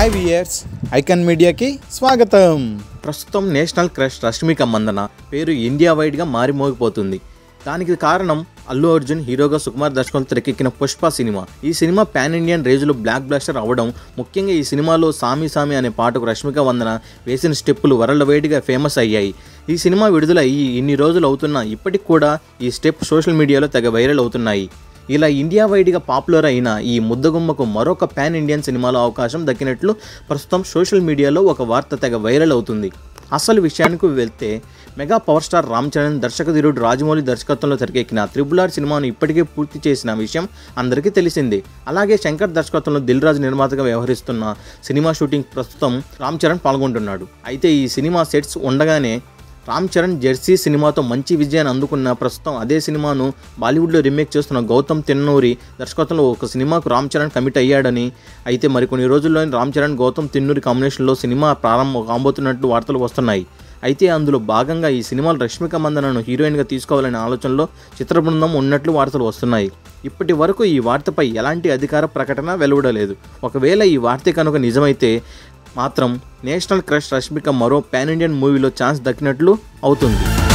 hi viewers icon మీడియాకి స్వాగతం ప్రస్తుతం నేషనల్ క్రష్ రష్మిక మందన పేరు ఇండియా వైడ్గా మారిమోగిపోతుంది దానికి కారణం అల్లు అర్జున్ హీరోగా సుకుమార్ దర్శకంతో తెరకెక్కిన పుష్ప సినిమా ఈ సినిమా పాన్ ఇండియన్ రేంజ్లో బ్లాక్ బ్లాస్టర్ అవ్వడం ముఖ్యంగా ఈ సినిమాలో సామి సామి అనే పాటకు రష్మిక వందన వేసిన స్టెప్పులు వరల్డ్ వైడ్గా ఫేమస్ అయ్యాయి ఈ సినిమా విడుదల అయ్యి ఇన్ని రోజులు అవుతున్నా ఇప్పటికి కూడా ఈ స్టెప్ సోషల్ మీడియాలో తెగ వైరల్ అవుతున్నాయి ఇలా ఇండియా వైడ్గా పాపులర్ అయిన ఈ ముద్దగుమ్మకు మరొక పాన్ ఇండియన్ సినిమాలో అవకాశం దక్కినట్లు ప్రస్తుతం సోషల్ మీడియాలో ఒక వార్త తెగ వైరల్ అవుతుంది అసలు విషయానికి వెళ్తే mega power star Ram Charan దర్శకధీరుడు రాజమౌళి దర్శకత్వంలో తెరకెక్కిన త్రిబుల్ ఆర్ సినిమాను ఇప్పటికే పూర్తి చేసిన విషయం అందరికీ తెలిసిందే అలాగే శంకర్ దర్శకత్వంలో దిల్ రాజు నిర్మాతగా వ్యవహరిస్తున్న సినిమా షూటింగ్ ప్రస్తుతం రామ్ చరణ్ పాల్గొంటున్నాడు అయితే ఈ సినిమా సెట్స్ ఉండగానే రామ్ చరణ్ జెర్సీ సినిమాతో మంచి విజయాన్ని అందుకున్న ప్రస్తుతం అదే సినిమాను బాలీవుడ్లో రీమేక్ చేస్తున్న గౌతమ్ తిన్నూరి దర్శకత్వంలో ఒక సినిమాకు రామ్ చరణ్ కమిట్ అయ్యాడని అయితే మరికొన్ని రోజుల్లో రామ్ చరణ్ గౌతమ్ తిన్నూరి కాంబినేషన్లో సినిమా ప్రారంభం కాబోతున్నట్టు వార్తలు వస్తున్నాయి అయితే అందులో భాగంగా ఈ సినిమాలో రష్మిక మందనను హీరోయిన్గా తీసుకోవాలనే ఆలోచనలో చిత్ర బృందం ఉన్నట్లు వార్తలు వస్తున్నాయి ఇప్పటి వరకు ఈ వార్తపై ఎలాంటి అధికార ప్రకటన వెలువడలేదు ఒకవేళ ఈ వార్త కనుక నిజమైతే మాత్రం నేషనల్ క్రష్ రష్మిక మరో పాన్ ఇండియన్ మూవీలో ఛాన్స్ దక్కినట్లు అవుతుంది